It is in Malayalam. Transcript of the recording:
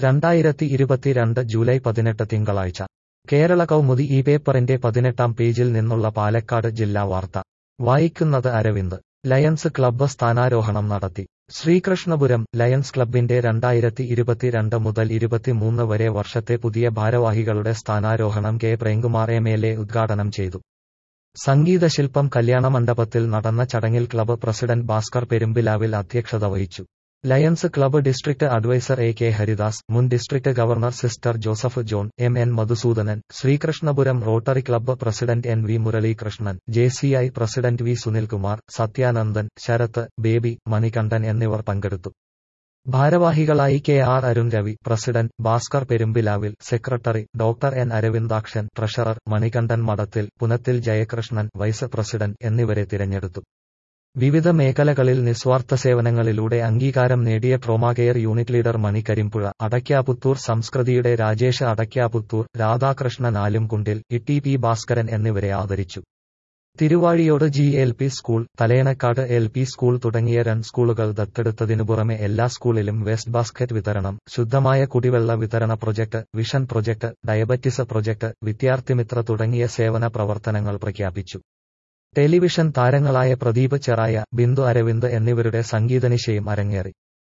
രണ്ടായിരത്തി ഇരുപത്തിരണ്ട് ജൂലൈ പതിനെട്ട് തിങ്കളാഴ്ച കേരള കൗമുദി ഈ പേപ്പറിന്റെ പതിനെട്ടാം പേജിൽ നിന്നുള്ള പാലക്കാട് ജില്ലാ വാർത്ത വായിക്കുന്നത് അരവിന്ദ് ലയൺസ് ക്ലബ്ബ് സ്ഥാനാരോഹണം നടത്തി ശ്രീകൃഷ്ണപുരം ലയൺസ് ക്ലബിന്റെ രണ്ടായിരത്തി ഇരുപത്തിരണ്ട് മുതൽ ഇരുപത്തിമൂന്ന് വരെ വർഷത്തെ പുതിയ ഭാരവാഹികളുടെ സ്ഥാനാരോഹണം K Premkumar M L A ഉദ്ഘാടനം ചെയ്തു സംഗീതശില്പം കല്യാണമണ്ഡപത്തിൽ നടന്ന ചടങ്ങിൽ ക്ലബ്ബ് പ്രസിഡന്റ് ഭാസ്കർ പെരുമ്പിലാവിൽ അധ്യക്ഷത വഹിച്ചു Lions club district adviser A K Haridas മുൻ district governor sister Joseph John M N Madhusoodanan Sreekrishnapuram Rotary club president N V Muralikrishnan J C I president V Sunilkumar Sathyanandan Sharath Baby Manikandan എന്നിവർ പങ്കെടുത്തു ഭാരവാഹികളായി K R Arun Ravi president Bhaskar Perumpilavil secretary doctor N Aravindakshan treasurer Manikandan Madathil Punathil Jayakrishnan vice president എന്നിവരെ തിരഞ്ഞെടുത്തു വിവിധ മേഖലകളിൽ നിസ്വാർത്ഥ സേവനങ്ങളിലൂടെ അംഗീകാരം നേടിയ trauma care unit leader Mani Karimpuzha Adakkaputhur സംസ്കൃതിയുടെ രാജേഷ് അടയ്ക്കാപുത്തൂർ രാധാകൃഷ്ണൻ ആലുംകുണ്ടിൽ ഇ പി ഭാസ്കരൻ എന്നിവരെ ആദരിച്ചു Thiruvazhiyode G L P school Thalayanakkad L P school തുടങ്ങിയ രണ്ട് സ്കൂളുകൾ ദത്തെടുത്തതിനു പുറമെ എല്ലാ സ്കൂളിലും വേസ്റ്റ് ബാസ്ക്കറ്റ് വിതരണം ശുദ്ധമായ കുടിവെള്ള വിതരണ project vision project diabetes project Vidyarthimithra തുടങ്ങിയ സേവന പ്രവർത്തനങ്ങൾ പ്രഖ്യാപിച്ചു ടെലിവിഷൻ താരങ്ങളായ പ്രദീപ് ചെറായ ബിന്ദു അരവിന്ദ് എന്നിവരുടെ സംഗീതനിശയും അരങ്ങേറി